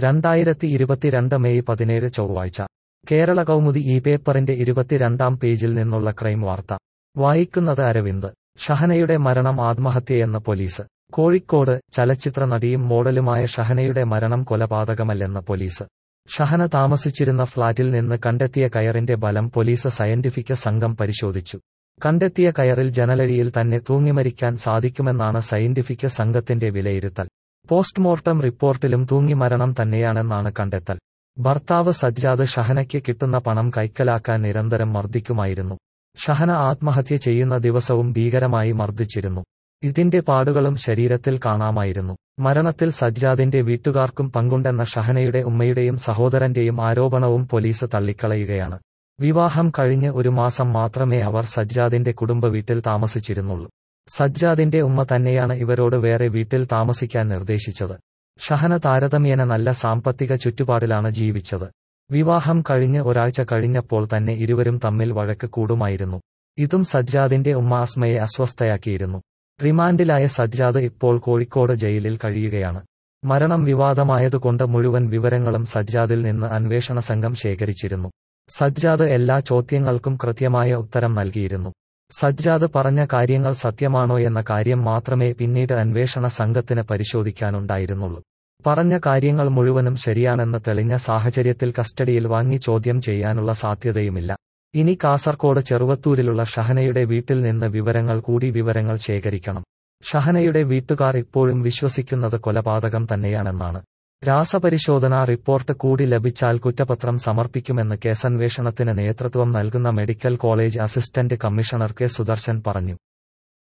രണ്ടായിരത്തി ഇരുപത്തിരണ്ട് മെയ് പതിനേഴ് ചൊവ്വാഴ്ച കേരള കൗമുദി ഈ പേപ്പറിന്റെ ഇരുപത്തിരണ്ടാം പേജിൽ നിന്നുള്ള ക്രൈം വാർത്ത വായിക്കുന്നത് അരവിന്ദ് ഷഹനയുടെ മരണം ആത്മഹത്യയെന്ന് പോലീസ് കോഴിക്കോട് ചലച്ചിത്ര നടിയും മോഡലുമായ ഷഹനയുടെ മരണം കൊലപാതകമല്ലെന്ന് പോലീസ് ഷഹന താമസിച്ചിരുന്ന ഫ്ളാറ്റിൽ നിന്ന് കണ്ടെത്തിയ കയറിന്റെ ബലം പോലീസ് സയന്റിഫിക് സംഘം പരിശോധിച്ചു കണ്ടെത്തിയ കയറിൽ ജനലഴിയിൽ തന്നെ തൂങ്ങിമരിക്കാൻ സാധിക്കുമെന്നാണ് സയന്റിഫിക് സംഘത്തിന്റെ വിലയിരുത്തൽ പോസ്റ്റ്മോർട്ടം റിപ്പോർട്ടിലും തൂങ്ങിമരണം തന്നെയാണെന്നാണ് കണ്ടെത്തൽ ഭർത്താവ് സജ്ജാദ് ഷഹനയ്ക്ക് കിട്ടുന്ന പണം കൈക്കലാക്കാൻ നിരന്തരം മർദ്ദിക്കുമായിരുന്നു ഷഹന ആത്മഹത്യ ചെയ്യുന്ന ദിവസവും ഭീകരമായി മർദ്ദിച്ചിരുന്നു ഇതിന്റെ പാടുകളും ശരീരത്തിൽ കാണാമായിരുന്നു മരണത്തിൽ സജ്ജാദിന്റെ വീട്ടുകാർക്കും പങ്കുണ്ടെന്ന ഷഹനയുടെ ഉമ്മയുടെയും സഹോദരന്റെയും ആരോപണവും പോലീസ് തള്ളിക്കളയുകയാണ് വിവാഹം കഴിഞ്ഞ് ഒരു മാസം മാത്രമേ അവർ സജ്ജാദിന്റെ കുടുംബ വീട്ടിൽ താമസിച്ചിരുന്നുള്ളൂ സജ്ജാദിന്റെ ഉമ്മ തന്നെയാണ് ഇവരോട് വേറെ വീട്ടിൽ താമസിക്കാൻ നിർദ്ദേശിച്ചത് ഷഹന താരതമ്യേന നല്ല സാമ്പത്തിക ചുറ്റുപാടിലാണ് ജീവിച്ചത് വിവാഹം കഴിഞ്ഞ് ഒരാഴ്ച കഴിഞ്ഞപ്പോൾ തന്നെ ഇരുവരും തമ്മിൽ വഴക്ക് കൂടുമായിരുന്നു ഇതും സജ്ജാദിന്റെ ഉമ്മ അസ്മയെ അസ്വസ്ഥയാക്കിയിരുന്നു റിമാൻഡിലായ സജ്ജാദ് ഇപ്പോൾ കോഴിക്കോട് ജയിലിൽ കഴിയുകയാണ് മരണം വിവാദമായതുകൊണ്ട് മുഴുവൻ വിവരങ്ങളും സജ്ജാദിൽ നിന്ന് അന്വേഷണ സംഘം ശേഖരിച്ചിരുന്നു സജ്ജാദ് എല്ലാ ചോദ്യങ്ങൾക്കും കൃത്യമായ ഉത്തരം നൽകിയിരുന്നു സജ്ജാദ് പറഞ്ഞ കാര്യങ്ങൾ സത്യമാണോ എന്ന കാര്യം മാത്രമേ പിന്നീട് അന്വേഷണ സംഘത്തിന് പരിശോധിക്കാനുണ്ടായിരുന്നുള്ളൂ പറഞ്ഞ കാര്യങ്ങൾ മുഴുവനും ശരിയാണെന്ന് തെളിഞ്ഞ സാഹചര്യത്തിൽ കസ്റ്റഡിയിൽ വാങ്ങി ചോദ്യം ചെയ്യാനുള്ള സാധ്യതയുമില്ല ഇനി കാസർകോട് ചെറുവത്തൂരിലുള്ള ഷഹനയുടെ വീട്ടിൽ നിന്ന് വിവരങ്ങൾ കൂടി വിവരങ്ങൾ ശേഖരിക്കണം ഷഹനയുടെ വീട്ടുകാർ ഇപ്പോഴും വിശ്വസിക്കുന്നത് കൊലപാതകം തന്നെയാണെന്നാണ് രാസപരിശോധനാ റിപ്പോർട്ട് കൂടി ലഭിച്ചാൽ കുറ്റപത്രം സമർപ്പിക്കുമെന്ന് കേസന്വേഷണത്തിന് നേതൃത്വം നൽകുന്ന medical college assistant commissioner K Sudarshan പറഞ്ഞു